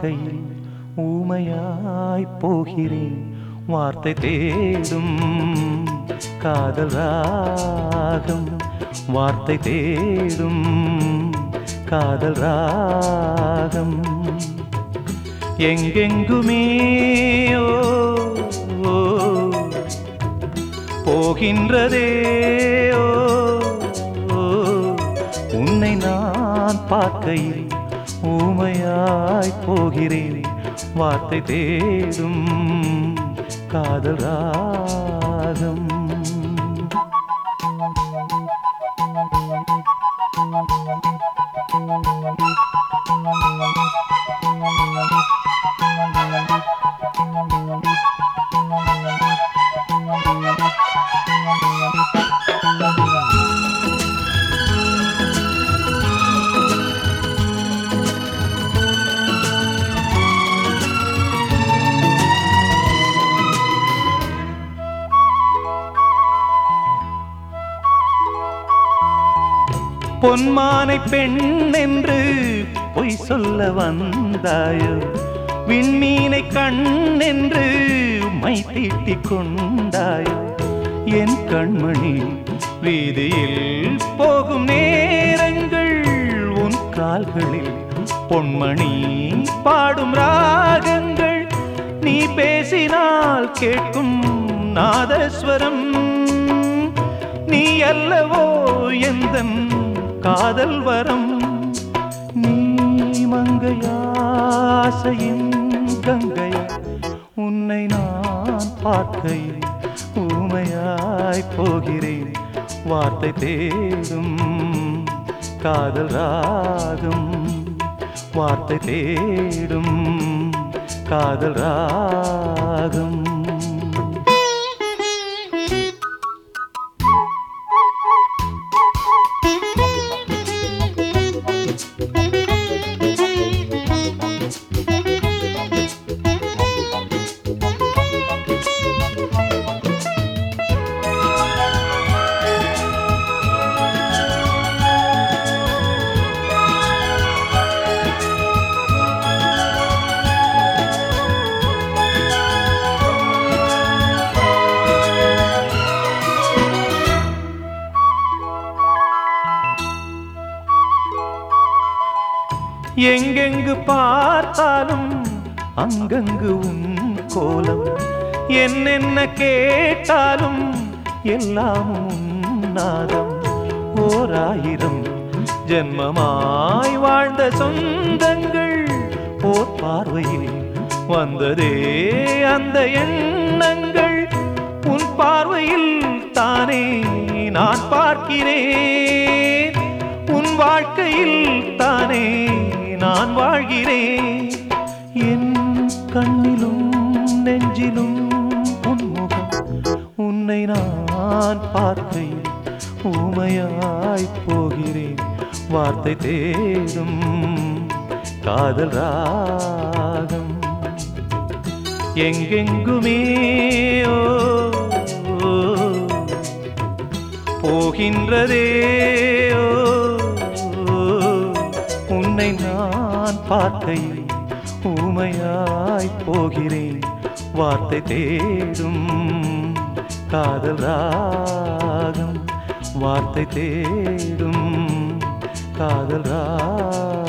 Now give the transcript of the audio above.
பார்க்கையில் ஊமையாய் போகிறேன் வார்த்தை தேடும் காதல் ராகம் வார்த்தை தேடும் காதல் ராகம் எங்கெங்குமே ஓ, ஓ, போகின்றதே ஓ, ஓ, உன்னை நான் பார்க்கையில் ஊமையாய் போகிறேன் வார்த்தை தேடும் காதல் ராகம் பொன்மானை பெண் என்று பொய் சொல்ல வந்தாயோ விண்மீனை கண் என்று மை தீட்டிக் கொண்டாயோ என் கண்மணி வீதியில் போகும் நேரங்கள் உன் கால்களில் பொன்மணி பாடும் ராகங்கள் நீ பேசினால் கேட்கும் நாதஸ்வரம் நீ அல்லவோ எந்தன் காதல் வரம் நீ மங்கையாசையின் கங்கைய உன்னை நான் பார்க்கையில் ஊமையாய் போகிறேன் வார்த்தை தேடும் காதல் ராகம் வார்த்தை தேடும் காதல் ராகம் எங்கெங்கு பார்த்தாலும் அங்கங்கு உன் கோலம் என்னென்ன கேட்டாலும் எல்லாம் உன் நாதம் ஓராயிரம் ஜென்மமாய் வாழ்ந்த சொந்தங்கள் ஓர் பார்வையில் வந்ததே அந்த எண்ணங்கள் உன் பார்வையில் தானே நான் பார்க்கிறேன் உன் வாழ்க்கையில் தானே நான் வாழ்கிறேன் என் கண்ணிலும் நெஞ்சிலும் உன்முகம் உன்னை நான் பார்க்கையில் ஊமையாய் போகிறேன் வார்த்தை தேடும் காதல் ராகம் எங்கெங்குமே ஓ, ஓ, போகின்றதே ஓ, ஓ, உன்னை நான் பார்க்கையில் ஊமையாய் போகிறேன் வார்த்தை தேடும் காதல் ராகம் வார்த்தை தேடும் காதல் ராகம்